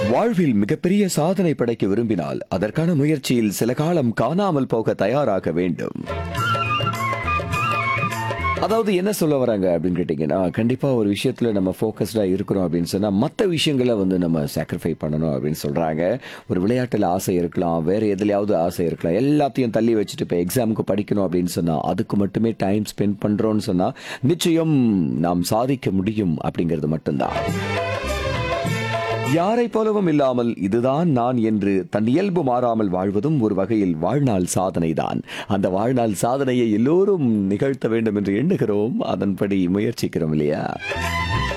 வாழ்வில் மிகப்பெரிய சாதனை படைக்க விரும்பினால் அதற்கான முயற்சியில் சில காலம் காணாமல் போக தயாராக வேண்டும் அதாவது என்ன சொல்ல வராங்க அப்படின்னு கேட்டிங்கன்னா கண்டிப்பா ஒரு விஷயத்துல நம்ம ஃபோக்கஸ்டா இருக்கிறோம் அப்படின்னு சொன்னா மற்ற விஷயங்களை வந்து நம்ம சாக்ரிஃபை பண்ணணும் அப்படின்னு சொல்றாங்க ஒரு விளையாட்டுல ஆசை இருக்கலாம் வேற எதுலயாவது ஆசை இருக்கலாம் எல்லாத்தையும் தள்ளி வச்சுட்டு இப்போ எக்ஸாமுக்கு படிக்கணும் அப்படின்னு சொன்னா அதுக்கு மட்டுமே டைம் ஸ்பெண்ட் பண்றோம்னு சொன்னா நிச்சயம் நாம் சாதிக்க முடியும் அப்படிங்கிறது மட்டும்தான் யாரை போலவும் இல்லாமல் இதுதான் நான் என்று தன் இயல்பு மாறாமல் வாழ்வதும் ஒரு வகையில் வாழ்நாள் சாதனைதான் அந்த வாழ்நாள் சாதனையை எல்லோரும் நிகழ்த்த வேண்டும் என்று எண்ணுகிறோம் அதன்படி முயற்சிக்கிறோம் இல்லையா